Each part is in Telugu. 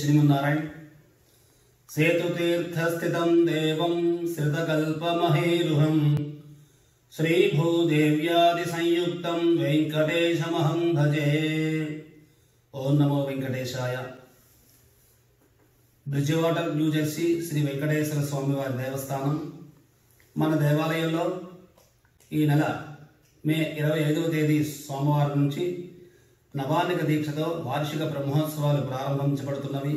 శ్రీమన్నారాయణ సేతుతీర్థస్థితం దేవం శ్రితకల్పమహేరుహం శ్రీభూదేవ్యాది సంయుక్తం వెంకటేశమహం భజే ఓం నమో వెంకటేశాయ Bridgewater New Jersey Sri Venkateswara స్వామివారి దేవస్థానం మన దేవాలయంలో ఈ నెల మే ఇరవై ఐదవ తేదీ సోమవారం నుంచి నవానిక దీక్షతో వార్షిక బ్రహ్మోత్సవాలు ప్రారంభించబడుతున్నవి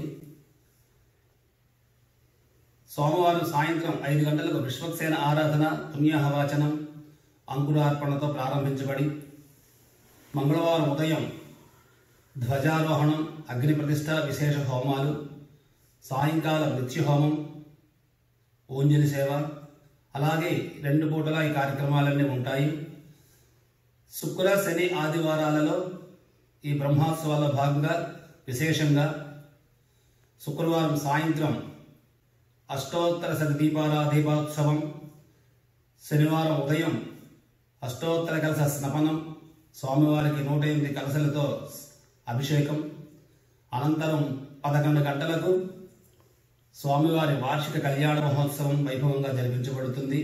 సోమవారం సాయంత్రం ఐదు గంటలకు విశ్వక్సేన ఆరాధన పుణ్యాహవాచనం అంకురార్పణతో ప్రారంభించబడి మంగళవారం ఉదయం ధ్వజారోహణం అగ్ని ప్రతిష్ట విశేష హోమాలు సాయంకాలం నిత్యహోమం ఓంజలి సేవ అలాగే రెండు పూటలా ఈ కార్యక్రమాలన్నీ ఉంటాయి శుక్ర శని ఆదివారాలలో ఈ బ్రహ్మోత్సవాల భాగంగా విశేషంగా శుక్రవారం సాయంత్రం అష్టోత్తర శత దీపారాధీపోత్సవం శనివారం ఉదయం అష్టోత్తర కలశ స్నపనం స్వామివారికి నూట ఎనిమిది కలశలతో అభిషేకం అనంతరం పదకొండు గంటలకు స్వామివారి వార్షిక కళ్యాణ మహోత్సవం వైభవంగా జరిపించబడుతుంది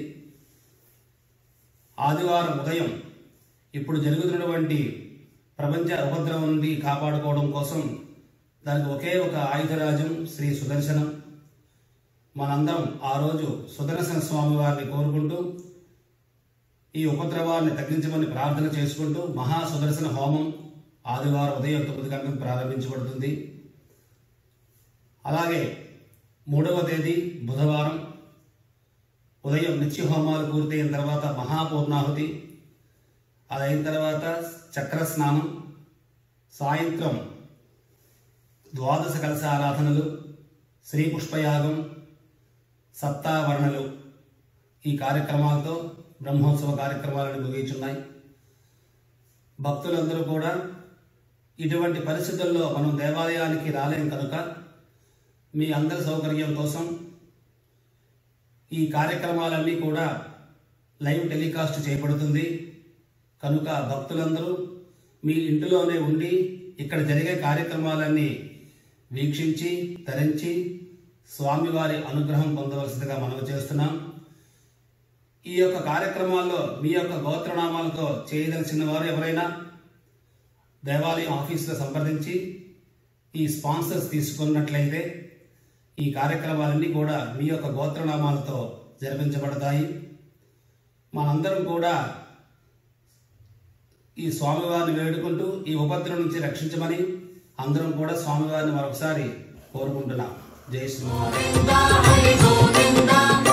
ఆదివారం ఉదయం ఇప్పుడు జరుగుతున్నటువంటి ప్రపంచ ఉపద్రవం నుండి కాపాడుకోవడం కోసం దానికి ఒకే ఒక ఆయుధరాజం శ్రీ సుదర్శనం మనందరం ఆ రోజు సుదర్శన స్వామి వారిని కోరుకుంటూ ఈ ఉపద్రవాన్ని తగ్గించమని ప్రార్థన చేసుకుంటూ మహా సుదర్శన హోమం ఆదివారం ఉదయం తొమ్మిది గంటలకు ప్రారంభించబడుతుంది అలాగే మూడవ తేదీ బుధవారం ఉదయం నిత్య హోమాలు పూర్తయిన తర్వాత మహాపూర్ణాహుతి అది అయిన తర్వాత చక్ర స్నానం సాయంత్రం ద్వాదశ కలశ ఆరాధనలు శ్రీ పుష్పయాగం సప్తావరణలు ఈ కార్యక్రమాలతో బ్రహ్మోత్సవ కార్యక్రమాలను ముగించున్నాయి భక్తులందరూ కూడా ఇటువంటి పరిస్థితుల్లో మనం దేవాలయానికి రాలేం కనుక మీ అందరి సౌకర్యం కోసం ఈ కార్యక్రమాలన్నీ కూడా లైవ్ టెలికాస్ట్ చేయబడుతుంది కనుక భక్తులందరూ మీ ఇంటిలోనే ఉండి ఇక్కడ జరిగే కార్యక్రమాలన్నీ వీక్షించి తరించి స్వామివారి అనుగ్రహం పొందవలసిందిగా మనవి చేస్తున్నాం ఈ యొక్క కార్యక్రమాల్లో మీ యొక్క గోత్రనామాలతో చేయదలిచిన వారు ఎవరైనా దేవాలయం ఆఫీసులో సంప్రదించి ఈ స్పాన్సర్స్ తీసుకున్నట్లయితే ఈ కార్యక్రమాలన్నీ కూడా మీ యొక్క గోత్రనామాలతో జరిపించబడతాయి మనందరం కూడా ఈ స్వామివారిని వేడుకుంటూ ఈ ఉపద్రవం నుంచి రక్షించమని అందరం కూడా స్వామివారిని మరొకసారి కోరుకుంటున్నాం జై శ్రీరామ్ హరి గోవింద